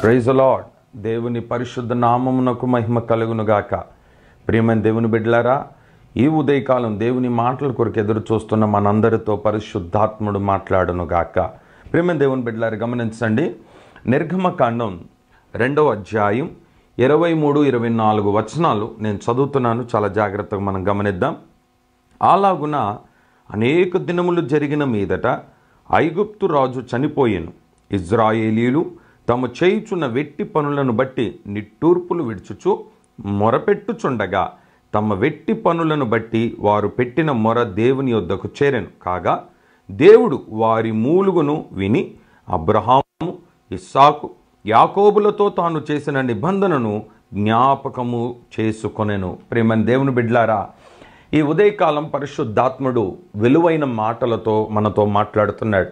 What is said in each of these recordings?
praise lord దేవుని పరిశుద్ధ నామమునకు మహిమ కలుగునుగాక ప్రియమైన దేవుని బిడ్డలారా ఈ ఉదయకాలం దేవుని మాటల కొరకు ఎదురు చూస్తున్న మనందరితో పరిశుద్ధాత్ముడు మాట్లాడునుగాక ప్రియమైన దేవుని బిడ్డలారా గమనించండి నిర్గమకాండం రెండవ అధ్యాయం ఇరవై మూడు ఇరవై నాలుగు వచనాలు నేను చదువుతున్నాను చాలా జాగ్రత్తగా మనం గమనిద్దాం అలాగున అనేక దినములు జరిగిన మీదట ఐగుప్తు రాజు చనిపోయెను ఇజ్రాయేలీలు తమ చేయుచున్న వెట్టి పనులను బట్టి నిట్టూర్పులు విడుచుచు మొరపెట్టుచుండగా తమ వెట్టి పనులను బట్టి వారు పెట్టిన మొర దేవుని యొద్దకు చేరెను కాగా దేవుడు వారి మూలుగును విని అబ్రహాము ఇస్సాకు యాకోబులతో తాను చేసిన నిబంధనను జ్ఞాపకము చేసుకొనెను ప్రేమన్ దేవుని బిడ్లారా ఈ ఉదయకాలం పరిశుద్ధాత్ముడు విలువైన మాటలతో మనతో మాట్లాడుతున్నాడు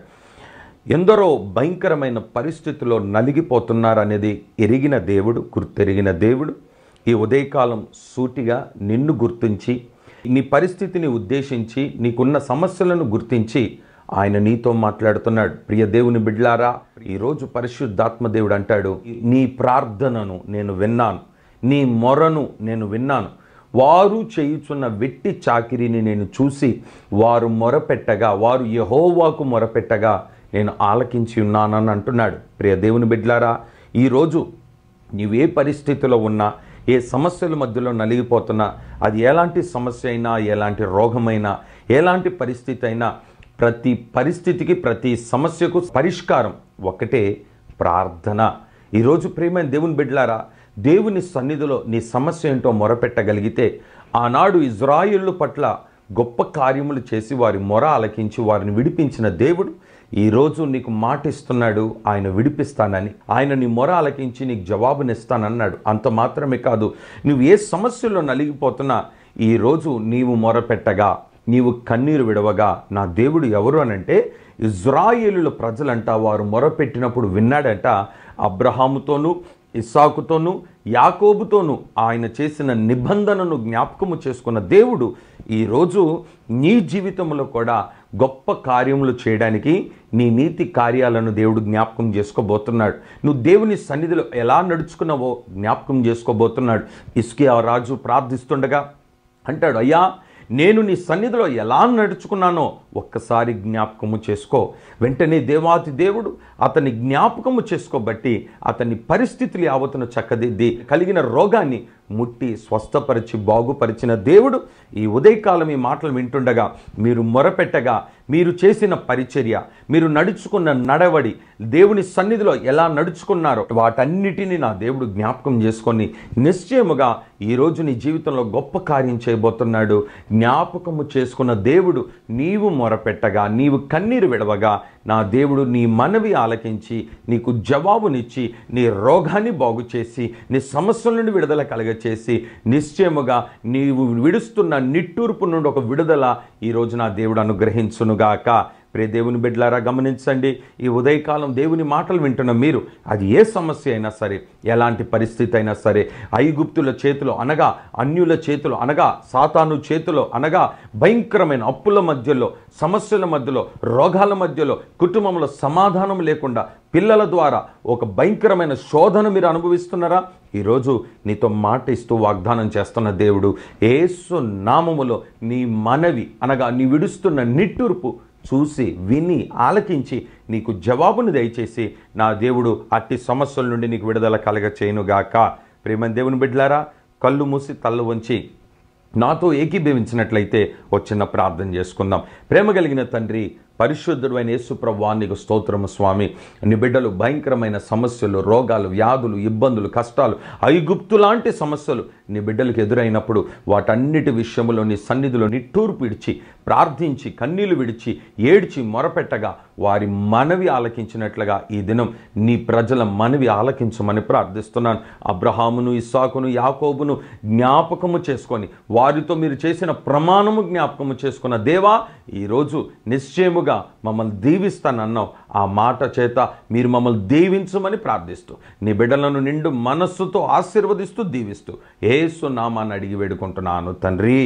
ఎందరో భయంకరమైన పరిస్థితిలో నలిగిపోతున్నారనేది ఎరిగిన దేవుడు గుర్తెరిగిన దేవుడు ఈ ఉదయకాలం సూటిగా నిన్ను గుర్తించి నీ పరిస్థితిని ఉద్దేశించి నీకున్న సమస్యలను గుర్తించి ఆయన నీతో మాట్లాడుతున్నాడు ప్రియ దేవుని బిడ్లారా ఈరోజు పరిశుద్ధాత్మ దేవుడు అంటాడు నీ ప్రార్థనను నేను విన్నాను నీ మొరను నేను విన్నాను వారు చేయుచున్న వెట్టి చాకిరిని నేను చూసి వారు మొరపెట్టగా వారు యహోవాకు మొరపెట్టగా నేను ఆలకించి ఉన్నానని అంటున్నాడు ప్రియ దేవుని బిడ్లారా ఈరోజు నీవే పరిస్థితిలో ఉన్నా ఏ సమస్యల మధ్యలో నలిగిపోతున్నా అది ఎలాంటి సమస్య అయినా ఎలాంటి రోగమైనా ఎలాంటి పరిస్థితి అయినా ప్రతి పరిస్థితికి ప్రతి సమస్యకు పరిష్కారం ఒకటే ప్రార్థన ఈరోజు ప్రేమైన దేవుని బిడ్లారా దేవుని సన్నిధిలో నీ సమస్య ఏంటో మొరపెట్టగలిగితే ఆనాడు ఇజ్రాయిల్ పట్ల గొప్ప కార్యములు చేసి వారి మొర ఆలకించి వారిని విడిపించిన దేవుడు ఈరోజు నీకు మాట ఇస్తున్నాడు ఆయన విడిపిస్తానని ఆయన నీ మొర ఆలకించి నీకు జవాబునిస్తానన్నాడు అంత మాత్రమే కాదు నువ్వు ఏ సమస్యలో నలిగిపోతున్నా ఈరోజు నీవు మొరపెట్టగా నీవు కన్నీరు విడవగా నా దేవుడు ఎవరు అనంటే ఇజ్రాయేలుల ప్రజలంట వారు మొరపెట్టినప్పుడు విన్నాడంట అబ్రహాముతోనూ ఇస్సాకుతోనూ యాకోబుతోనూ ఆయన చేసిన నిబంధనను జ్ఞాపకము చేసుకున్న దేవుడు ఈరోజు నీ జీవితంలో కూడా గొప్ప కార్యములు చేయడానికి నీ నీతి కార్యాలను దేవుడు జ్ఞాపకం చేసుకోబోతున్నాడు నువ్వు దేవుని సన్నిధిలో ఎలా నడుచుకున్నావో జ్ఞాపకం చేసుకోబోతున్నాడు ఇసుకి రాజు ప్రార్థిస్తుండగా అంటాడు అయ్యా నేను నీ సన్నిధిలో ఎలా నడుచుకున్నానో ఒక్కసారి జ్ఞాపకము చేసుకో వెంటనే దేవాతి దేవుడు అతని జ్ఞాపకము చేసుకోబట్టి అతని పరిస్థితులు యావతను చక్కదిద్ది కలిగిన రోగాన్ని ముట్టి స్వస్థపరిచి బాగుపరిచిన దేవుడు ఈ ఉదయకాలం ఈ మాటలు వింటుండగా మీరు మొరపెట్టగా మీరు చేసిన పరిచర్య మీరు నడుచుకున్న నడవడి దేవుని సన్నిధిలో ఎలా నడుచుకున్నారో వాటన్నిటిని నా దేవుడు జ్ఞాపకం చేసుకొని నిశ్చయముగా ఈరోజు నీ జీవితంలో గొప్ప కార్యం చేయబోతున్నాడు జ్ఞాపకము చేసుకున్న దేవుడు నీవు మొరపెట్టగా నీవు కన్నీరు విడవగా నా దేవుడు నీ మనవి ఆలకించి నీకు జవాబునిచ్చి నీ రోగాన్ని బాగు చేసి నీ సమస్యల నుండి విడుదల కలగచేసి నిశ్చయముగా నీవు విడుస్తున్న నిట్టూర్పు నుండి ఒక విడుదల ఈరోజు నా దేవుడు అనుగ్రహించునుగాక ప్రియ దేవుని బిడ్డలారా గమనించండి ఈ ఉదయకాలం దేవుని మాటలు వింటున్న మీరు అది ఏ సమస్య అయినా సరే ఎలాంటి పరిస్థితి అయినా సరే ఐగుప్తుల చేతిలో అనగా అన్యుల చేతిలో అనగా సాతాను చేతిలో అనగా భయంకరమైన అప్పుల మధ్యలో సమస్యల మధ్యలో రోగాల మధ్యలో కుటుంబంలో సమాధానం లేకుండా పిల్లల ద్వారా ఒక భయంకరమైన శోధన మీరు అనుభవిస్తున్నారా ఈరోజు నీతో మాట ఇస్తూ వాగ్దానం చేస్తున్న దేవుడు ఏసు నామములో నీ మనవి అనగా నీ విడుస్తున్న నిట్టూర్పు చూసి విని ఆలకించి నీకు జవాబును దయచేసి నా దేవుడు అట్టి సమస్యల నుండి నీకు విడుదల కలగ చేయనుగాక ప్రేమ దేవుని బిడ్డలారా కళ్ళు మూసి తల్లు వంచి నాతో ఏకీభవించినట్లయితే ఒక చిన్న ప్రార్థన చేసుకుందాం ప్రేమ కలిగిన తండ్రి పరిశుద్ధుడు అయిన యేసుప్రభా నీకు స్తోత్రము స్వామి నీ బిడ్డలు భయంకరమైన సమస్యలు రోగాలు వ్యాధులు ఇబ్బందులు కష్టాలు ఐగుప్తు లాంటి సమస్యలు నీ బిడ్డలకు ఎదురైనప్పుడు వాటన్నిటి విషయంలో నీ సన్నిధిలో నిట్టూర్పు విడిచి ప్రార్థించి కన్నీళ్లు విడిచి ఏడ్చి మొరపెట్టగా వారి మనవి ఆలకించినట్లుగా ఈ దినం నీ ప్రజల మనవి ఆలకించమని ప్రార్థిస్తున్నాను అబ్రహామును ఇస్సాకును యాకోబును జ్ఞాపకము చేసుకొని వారితో మీరు చేసిన ప్రమాణము జ్ఞాపకము చేసుకున్న దేవా ఈరోజు నిశ్చయముగా మమ్మల్ని దీవిస్తానన్నావు ఆ మాట చేత మీరు మమ్మల్ని దీవించమని ప్రార్థిస్తూ నీ బిడ్డలను నిండు మనస్సుతో ఆశీర్వదిస్తూ దీవిస్తూ ఏసు నామాన్ని అడిగి వేడుకుంటున్నాను తండ్రి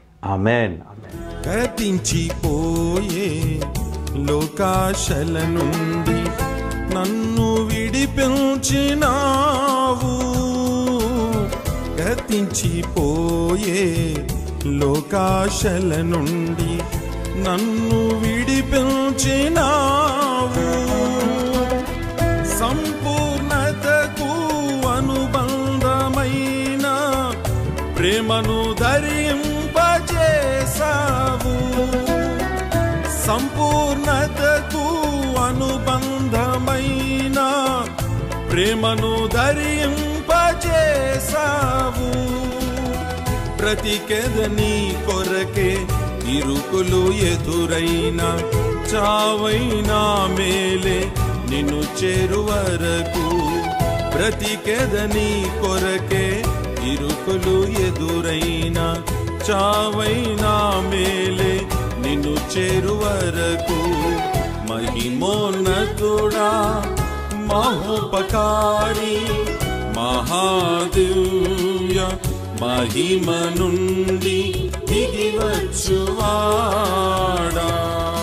ఆమెన్ ఆమెన్ గతించిపోయే లోకాశల నుండి నన్ను విడి విడిపించినావు గతించిపోయే లోకాశల నుండి నన్ను విడిపించినావు సంపూర్ణతకు అనుబంధమైన ప్రేమను ధరింపజేసావు సంపూర్ణతకు అనుబంధమైన ప్రేమను ధరింపజేసావు బ్రతికెదని కొరకే ఇరుకులు ఎదురైన చావైనా మేలే నిన్ను చేరువరకు బ్రతికెదని కొరకే ఇరుకులు ఎదురైన చావైనా మేలే నిన్ను చేరువరకు మహిమోన్నతుడా మహోపకారి మహాదివ్య మహిమ నుండి దిగివచ్చువాడా